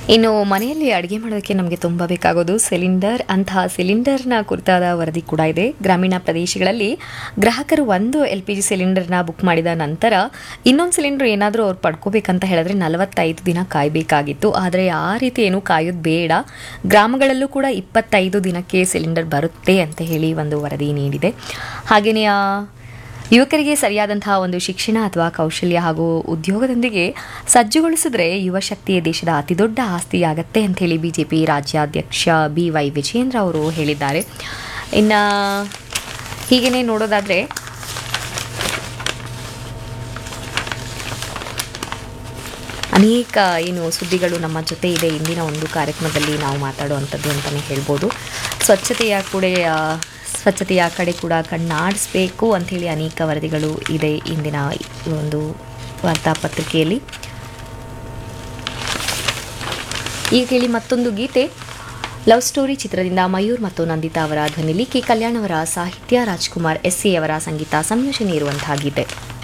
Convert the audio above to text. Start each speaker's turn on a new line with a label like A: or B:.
A: ಇನ್ನು ಮನೆಯಲ್ಲಿ ಅಡುಗೆ ಮಾಡೋದಕ್ಕೆ ನಮಗೆ ತುಂಬ ಬೇಕಾಗೋದು ಸಿಲಿಂಡರ್ ಅಂತಹ ಸಿಲಿಂಡರ್ನ ಕುರಿತಾದ ವರದಿ ಕೂಡ ಇದೆ ಗ್ರಾಮೀಣ ಪ್ರದೇಶಗಳಲ್ಲಿ ಗ್ರಾಹಕರು ಒಂದು ಎಲ್ ಪಿ ಜಿ ಸಿಲಿಂಡರ್ನ ಬುಕ್ ಮಾಡಿದ ನಂತರ ಇನ್ನೊಂದು ಸಿಲಿಂಡರ್ ಏನಾದರೂ ಅವ್ರು ಪಡ್ಕೋಬೇಕಂತ ಹೇಳಿದ್ರೆ ನಲವತ್ತೈದು ದಿನ ಕಾಯಬೇಕಾಗಿತ್ತು ಆದರೆ ಆ ರೀತಿ ಏನು ಕಾಯೋದು ಬೇಡ ಗ್ರಾಮಗಳಲ್ಲೂ ಕೂಡ ಇಪ್ಪತ್ತೈದು ದಿನಕ್ಕೆ ಸಿಲಿಂಡರ್ ಬರುತ್ತೆ ಅಂತ ಹೇಳಿ ಒಂದು ವರದಿ ನೀಡಿದೆ ಹಾಗೆಯೇ ಆ ಯುವಕರಿಗೆ ಸರಿಯಾದಂತಹ ಒಂದು ಶಿಕ್ಷಣ ಅಥವಾ ಕೌಶಲ್ಯ ಹಾಗೂ ಉದ್ಯೋಗದೊಂದಿಗೆ ಸಜ್ಜುಗೊಳಿಸಿದ್ರೆ ಯುವ ಶಕ್ತಿಯೇ ದೇಶದ ಅತಿದೊಡ್ಡ ಆಸ್ತಿಯಾಗತ್ತೆ ಅಂತ ಹೇಳಿ ಬಿಜೆಪಿ ರಾಜ್ಯಾಧ್ಯಕ್ಷ ಬಿ ವೈ ವಿಜಯೇಂದ್ರ ಅವರು ಹೇಳಿದ್ದಾರೆ ಇನ್ನು ಹೀಗೇನೆ ನೋಡೋದಾದ್ರೆ ಅನೇಕ ಏನು ಸುದ್ದಿಗಳು ನಮ್ಮ ಜೊತೆ ಇದೆ ಇಂದಿನ ಒಂದು ಕಾರ್ಯಕ್ರಮದಲ್ಲಿ ನಾವು ಮಾತಾಡುವಂಥದ್ದು ಅಂತಲೇ ಹೇಳ್ಬೋದು ಸ್ವಚ್ಛತೆಯ ಕೂಡ ಸ್ವಚ್ಛತೆಯ ಕಡೆ ಕೂಡ ಕಣ್ಣಾಡಿಸ್ಬೇಕು ಅಂಥೇಳಿ ಅನೇಕ ವರದಿಗಳು ಇದೆ ಇಂದಿನ ಈ ಒಂದು ವಾರ್ತಾಪತ್ರಿಕೆಯಲ್ಲಿ ಈಗ ಕೇಳಿ ಮತ್ತೊಂದು ಗೀತೆ ಲವ್ ಸ್ಟೋರಿ ಚಿತ್ರದಿಂದ ಮಯೂರ್ ಮತ್ತು ನಂದಿತಾ ಅವರ ಧ್ವನಿಲಿ ಕೆ ಕಲ್ಯಾಣ್ ಅವರ ಸಾಹಿತ್ಯ ರಾಜ್ಕುಮಾರ್ ಎಸ್ ಸಿ ಅವರ ಸಂಗೀತ ಸಂಯೋಜನೆ ಇರುವಂತಹ ಗೀತೆ